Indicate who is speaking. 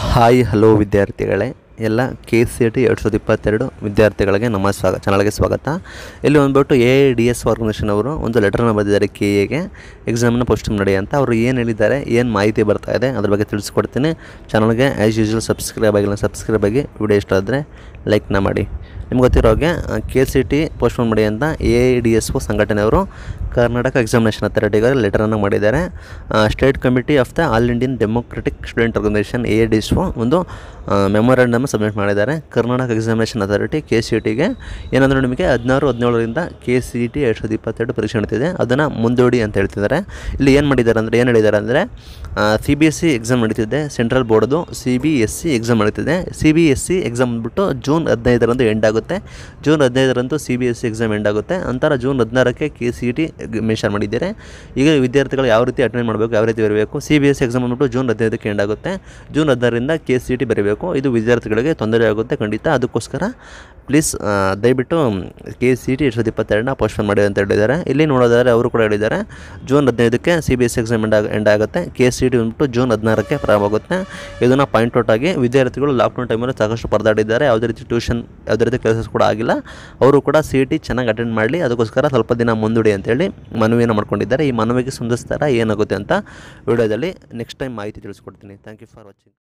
Speaker 1: hi hello ವಿದ್ಯಾರ್ಥಿಗಳೇ ಎಲ್ಲ K C T ಎರಡು ಸಾವಿರದ ಇಪ್ಪತ್ತೆರಡು ವಿದ್ಯಾರ್ಥಿಗಳಿಗೆ ನಮ್ಮ ಸ್ವಾಗ ಚಾನಲ್ಗೆ ಸ್ವಾಗತ ಇಲ್ಲಿ ಬಂದ್ಬಿಟ್ಟು ಎ ಡಿ ಎಸ್ ಆರ್ಗನೈಸೇಷನ್ ಅವರು ಒಂದು ಲೆಟರ್ನ ಬರೆದಿದ್ದಾರೆ ಕೆ ಎಗೆ ಎಕ್ಸಾಮ್ನ ಪೋಸ್ಟ್ ಮಾಡಿ ಅಂತ ಅವರು ಏನು ಹೇಳಿದ್ದಾರೆ ಏನು ಮಾಹಿತಿ ಬರ್ತಾ ಇದೆ ಅದ್ರ ಬಗ್ಗೆ ತಿಳಿಸ್ಕೊಡ್ತೀನಿ ಚಾನಲ್ಗೆ ಆ್ಯಸ್ ಯೂಶ್ವಲ್ ಸಬ್ಸ್ಕ್ರೈಬ್ ಆಗಿಲ್ಲ ಸಬ್ಸ್ಕ್ರೈಬ್ ಆಗಿ ವಿಡಿಯೋ ಇಷ್ಟ ಆದರೆ ಲೈಕ್ನ ಮಾಡಿ ನಿಮ್ಗೆ ಗೊತ್ತಿರೋ ಹಾಗೆ ಕೆ ಸಿ ಟಿ ಪೋಸ್ಟ್ಪೋನ್ ಮಾಡಿ ಅಂತ ಎ ಡಿ ಎಸ್ ಒ ಸಂಘಟನೆಯವರು ಕರ್ನಾಟಕ ಎಕ್ಸಾಮಿನೇಷನ್ ಅಥಾರಿಟಿಗೆ ಲೆಟರನ್ನು ಮಾಡಿದ್ದಾರೆ state committee of the all Indian democratic student organisation A D S O ಒಂದು ಮೆಮೊರಾಂಡಮ್ ಸಬ್ಮಿಟ್ ಮಾಡಿದ್ದಾರೆ Karnataka examination authority K C ಟಿಗೆ ಏನಂದರೆ ನಿಮಗೆ ಹದಿನಾರು ಹದಿನೇಳರಿಂದ ಕೆ ಸಿ ಟಿ ಎರಡು ಸಾವಿರದ ಇಪ್ಪತ್ತೆರಡು ಪರೀಕ್ಷೆ ನಡೀತಿದೆ ಅದನ್ನು ಮುಂದೂಡಿ ಅಂತ ಹೇಳ್ತಿದ್ದಾರೆ ಇಲ್ಲಿ ಏನು ಮಾಡಿದ್ದಾರೆ ಅಂದರೆ ಏನು ಹೇಳಿದ್ದಾರೆ ಅಂದರೆ C B S C exam ನಡೀತಿದೆ ಸೆಂಟ್ರಲ್ ಬೋರ್ಡ್ದು C B S C exam ನಡೀತಿದೆ C B S C exam ಬಂದ್ಬಿಟ್ಟು ಜೂನ್ ಹದಿನೈದರಂದು ಎಂಡ್ ಆಗುತ್ತೆ ಜೂನ್ ಹದಿನೈದರಂದು C B S C exam end ಆಗುತ್ತೆ ನಂತರ ಜೂನ್ ಹದಿನಾರಕ್ಕೆ ಕೆ ಸಿ ಟಿ ಮೆನ್ಷನ್ ಮಾಡಿದ್ದಾರೆ ಈಗ ವಿದ್ಯಾರ್ಥಿಗಳು ಯಾವ ರೀತಿ ಅಟೆಂಡ್ ಮಾಡಬೇಕು ಯಾವ ರೀತಿ ಬರಬೇಕು C B S C exam ಬಂದ್ಬಿಟ್ಟು ಜೂನ್ ಹದಿನೈದಕ್ಕೆ ಎಂಡ್ ಆಗುತ್ತೆ ಜೂನ್ ಹದಿನಾರರಿಂದ ಕೆ ಸಿ ಟಿ ಬರೀಬೇಕು ಇದು ವಿದ್ಯಾರ್ಥಿಗಳಿಗೆ ತೊಂದರೆ ಆಗುತ್ತೆ ಖಂಡಿತ ಅದಕ್ಕೋಸ್ಕರ ಪ್ಲೀಸ್ ದಯವಿಟ್ಟು ಕೆ ಸಿ ಟಿ ಎರಡು ಸಾವಿರದ ಇಪ್ಪತ್ತೆರಡನ್ನ ಪೋಸ್ಟ್ಪೋನ್ ಮಾಡಿ ಅಂತ ಹೇಳಿದ್ದಾರೆ ಇಲ್ಲಿ ನೋಡೋದಾದ್ರೆ ಅವರು ಕೂಡ ಹೇಳಿದ್ದಾರೆ ಜೂನ್ ಹದಿನೈದಕ್ಕೆ C B S C exam end ಆಗ ಎಂಡ್ ಆಗುತ್ತೆ ಕೆ ಸಿ ಟಿ ಬಂದ್ಬಿಟ್ಟು ಜೂನ್ ಹದಿನಾರಕ್ಕೆ ಪ್ರಾರಂಭವಾಗುತ್ತೆ ಇದನ್ನು ಪಾಯಿಂಟ್ ಔಟ್ ಆಗಿ ವಿದ್ಯಾರ್ಥಿಗಳು ಲಾಕ್ಡೌನ್ ಟೈಮಲ್ಲಿ ಸಾಕಷ್ಟು ಪರದಾಡಿದ್ದಾರೆ ಯಾವುದೇ ರೀತಿ ಟ್ಯೂಷನ್ ಯಾವುದೇ ರೀತಿ ಕ್ಲಾಸಸ್ ಕೂಡ ಆಗಿಲ್ಲ ಅವರು ಕೂಡ ಸಿ ಟಿ ಚೆನ್ನಾಗಿ ಅಟೆಂಡ್ ಮಾಡಲಿ ಅದಕ್ಕೋಸ್ಕರ ಸ್ವಲ್ಪ ದಿನ ಮುಂದೂಡಿ ಅಂತೇಳಿ ಮನವಿಯನ್ನು ಮಾಡ್ಕೊಂಡಿದ್ದಾರೆ ಈ ಮನವಿಗೆ ಸ್ಪಂದಿಸ್ತಾರ ಏನಾಗುತ್ತೆ ಅಂತ ವಿಡಿಯೋದಲ್ಲಿ ನೆಕ್ಸ್ಟ್ ಟೈಮ್ ಮಾಹಿತಿ ತಿಳಿಸ್ಕೊಡ್ತೀನಿ ಥ್ಯಾಂಕ್ ಯು ಫಾರ್ ವಾಚಿಂಗ್